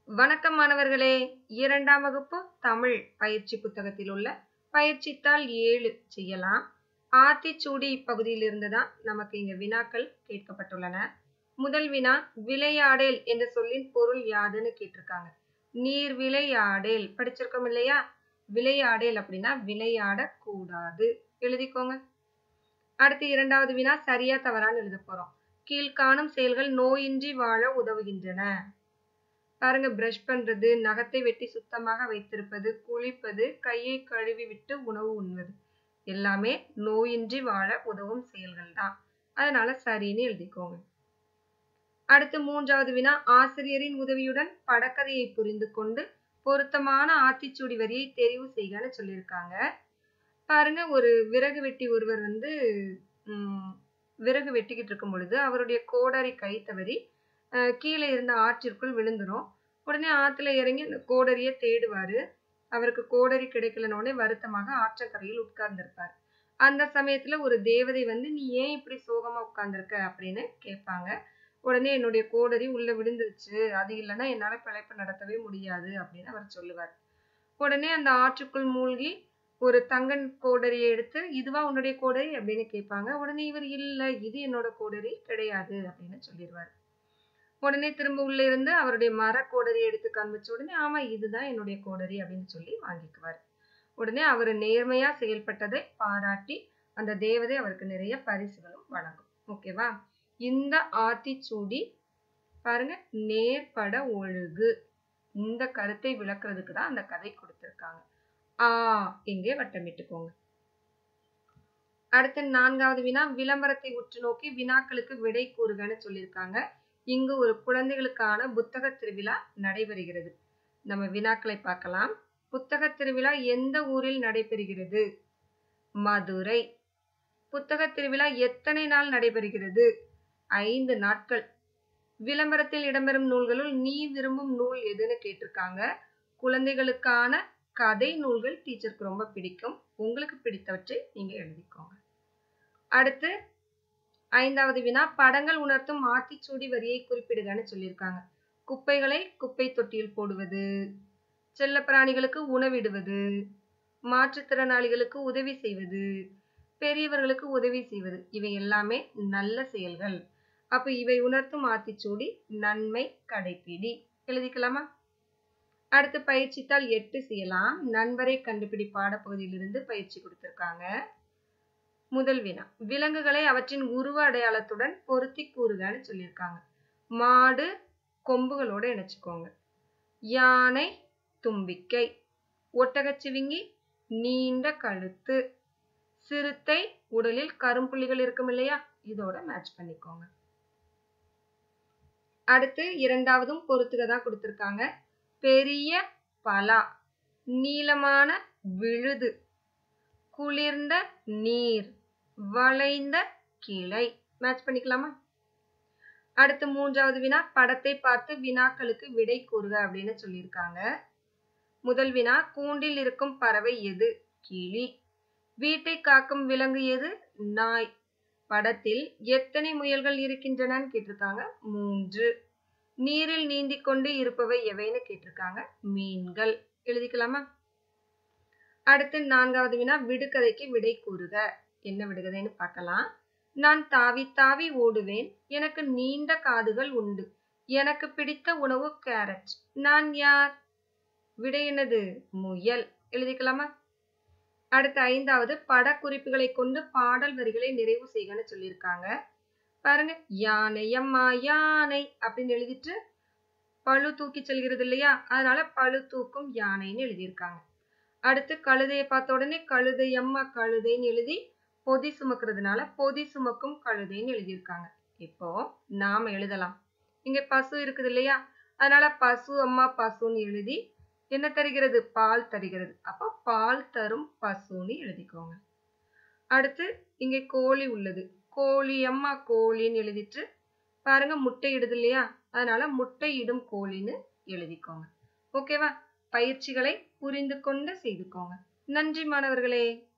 வணக்கம் மாணவர்களே இரண்டாம் வகுப்பு தமிழ் பயிற்சி புத்தகத்தில் உள்ள பயிற்சித்தாள் ஏழு செய்யலாம் ஆத்திச்சூடி இப்பகுதியிலிருந்து தான் நமக்கு இங்க வினாக்கள் கேட்கப்பட்டுள்ளன முதல் வினா விளையாடேல் என்ற சொல்லின் பொருள் யாதுன்னு கேட்டிருக்காங்க நீர் விளையாடேல் படிச்சிருக்கோம் இல்லையா விளையாடேல் அப்படின்னா விளையாடக்கூடாது எழுதிக்கோங்க அடுத்து இரண்டாவது வினா சரியா தவறான்னு எழுத போறோம் கீழ்காணும் செயல்கள் நோயின்றி வாழ உதவுகின்றன பாருங்க பிரஷ் பண்றது நகத்தை வெட்டி சுத்தமாக வைத்திருப்பது குளிப்பது கையை கழுவி விட்டு உணவு உண்வது எல்லாமே நோயின்றி வாழ உதவும் செயல்கள் தான் அதனால சரின்னு எழுதிக்கோங்க அடுத்து மூன்றாவது வினா ஆசிரியரின் உதவியுடன் படக்கதையை புரிந்து கொண்டு பொருத்தமான ஆத்திச்சூடி வரியை தெரிவு செய்கன்னு சொல்லியிருக்காங்க பாருங்க ஒரு விறகு வெட்டி ஒருவர் வந்து உம் விறகு வெட்டிக்கிட்டு இருக்கும் பொழுது அவருடைய கோடாரி கை தவறி கீழே இருந்த ஆற்றிற்குள் விழுந்துரும் உடனே ஆத்துல இறங்கி அந்த கோடரியை தேடுவாரு அவருக்கு கோடரி கிடைக்கலனோடனே வருத்தமாக ஆற்றங்கரையில் உட்கார்ந்திருப்பார் அந்த சமயத்துல ஒரு தேவதை வந்து நீ ஏன் இப்படி சோகமா உட்கார்ந்துருக்க அப்படின்னு கேட்பாங்க உடனே என்னுடைய கோடரி உள்ள விழுந்துருச்சு அது இல்லைன்னா என்னால பிழைப்பு நடத்தவே முடியாது அப்படின்னு அவர் சொல்லுவார் உடனே அந்த ஆற்றுக்குள் மூழ்கி ஒரு தங்கன் கோடரியை எடுத்து இதுவா உன்னுடைய கோடரி அப்படின்னு கேட்பாங்க உடனே இவர் இல்ல இது என்னோட கோடரி கிடையாது அப்படின்னு சொல்லிடுவார் உடனே திரும்ப உள்ள இருந்து அவருடைய மர கோடரியை எடுத்து காண்பிச்ச உடனே ஆமா இதுதான் என்னுடைய கோடரி அப்படின்னு சொல்லி வாங்கிக்குவார் உடனே அவர் நேர்மையா செயல்பட்டதை பாராட்டி அந்த தேவதை அவருக்கு நிறைய பரிசுகளும் வழங்கும் ஓகேவா இந்த ஆத்திச்சூடி பாருங்க நேர்பட ஒழுகு இந்த கருத்தை விளக்குறதுக்கு தான் அந்த கதை கொடுத்திருக்காங்க ஆ இங்கே வட்டமிட்டுக்கோங்க அடுத்து நான்காவது வினா விளம்பரத்தை உற்று நோக்கி வினாக்களுக்கு விடை கூறுகன்னு சொல்லியிருக்காங்க இங்கு ஒரு குழந்தைகளுக்கான புத்தக திருவிழா நடைபெறுகிறது நம்ம வினாக்களை பார்க்கலாம் புத்தக திருவிழா எந்த ஊரில் நடைபெறுகிறது மதுரை புத்தக திருவிழா எத்தனை நாள் நடைபெறுகிறது ஐந்து நாட்கள் விளம்பரத்தில் இடம்பெறும் நூல்களுள் நீ விரும்பும் நூல் எதுன்னு கேட்டிருக்காங்க குழந்தைகளுக்கான கதை நூல்கள் டீச்சருக்கு ரொம்ப பிடிக்கும் உங்களுக்கு பிடித்தவற்றை நீங்க எழுதிக்கோங்க அடுத்து ஐந்தாவது வினா படங்கள் உணர்த்தும் ஆத்திச்சூடி வரியை குறிப்பிடுகன்னு சொல்லியிருக்காங்க குப்பைகளை குப்பை தொட்டியில் போடுவது செல்ல பிராணிகளுக்கு உணவிடுவது மாற்றுத்திறனாளிகளுக்கு உதவி செய்வது பெரியவர்களுக்கு உதவி செய்வது இவை எல்லாமே நல்ல செயல்கள் அப்ப இவை உணர்த்தும் ஆத்திச்சூடி நன்மை கடைப்பிடி எழுதிக்கலாமா அடுத்து பயிற்சித்தால் எட்டு செய்யலாம் நண்பரை கண்டுபிடி பாடப்பகுதியிலிருந்து பயிற்சி கொடுத்திருக்காங்க முதல் வினா விலங்குகளை அவற்றின் உருவ அடையாளத்துடன் பொருத்தி கூறுகன்னு சொல்லியிருக்காங்க மாடு கொம்புகளோட இணைச்சுக்கோங்க யானை தும்பிக்கை ஒட்டகச்சிவிங்கி நீண்ட கழுத்து சிறுத்தை உடலில் கரும்புள்ளிகள் இருக்கும் இல்லையா இதோட மேட்ச் பண்ணிக்கோங்க அடுத்து இரண்டாவதும் பொறுத்துக தான் கொடுத்திருக்காங்க பெரிய பலா நீளமான விழுது குளிர்ந்த நீர் வளைந்த கிளை மேட்ச் பண்ணிக்கலாமா அடுத்து மூன்றாவது வினா படத்தை பார்த்து வினாக்களுக்கு விடை கூறுக அப்படின்னு சொல்லியிருக்காங்க முதல் வினா கூண்டில் இருக்கும் பறவை எது கிளி வீட்டை காக்கும் விலங்கு எது நாய் படத்தில் எத்தனை முயல்கள் இருக்கின்றனன்னு கேட்டிருக்காங்க மூன்று நீரில் நீந்தி கொண்டு இருப்பவை எவைன்னு கேட்டிருக்காங்க மீன்கள் எழுதிக்கலாமா அடுத்து நான்காவது வினா விடுகதைக்கு விடை கூறுக என்ன விடுகதைன்னு பார்க்கலாம் நான் தாவி தாவி ஓடுவேன் எனக்கு நீண்ட காதுகள் உண்டு எனக்கு பிடித்த உணவு கேரட் நான் யார் விடை என்னது முயல் எழுதிக்கலாமா அடுத்து ஐந்தாவது படக்குறிப்புகளை கொண்டு பாடல் வரிகளை நிறைவு செய்கன்னு சொல்லியிருக்காங்க பாருங்க யானை அம்மா யானை அப்படின்னு எழுதிட்டு பழு தூக்கி செல்கிறது இல்லையா அதனால பழு தூக்கும் யானைன்னு எழுதியிருக்காங்க அடுத்து கழுதையை பார்த்த உடனே கழுதை அம்மா கழுதைன்னு எழுதி பொதி சுமக்கிறதுனால பொதி சுமக்கும் கழுதைன்னு எழுதியிருக்காங்க இப்போ நாம எழுதலாம் இங்க பசு இருக்குது இல்லையா அதனால பசு அம்மா பசுன்னு எழுதி என்ன தருகிறது பால் தருகிறது அப்போ பால் தரும் பசுன்னு எழுதிக்கோங்க அடுத்து இங்கே கோழி உள்ளது கோழி அம்மா கோழின்னு எழுதிட்டு பாருங்க முட்டை இடுது இல்லையா அதனால முட்டை இடும் கோழின்னு எழுதிக்கோங்க ஓகேவா பயிற்சிகளை புரிந்து கொண்டு செய்துக்கோங்க நன்றி மாணவர்களே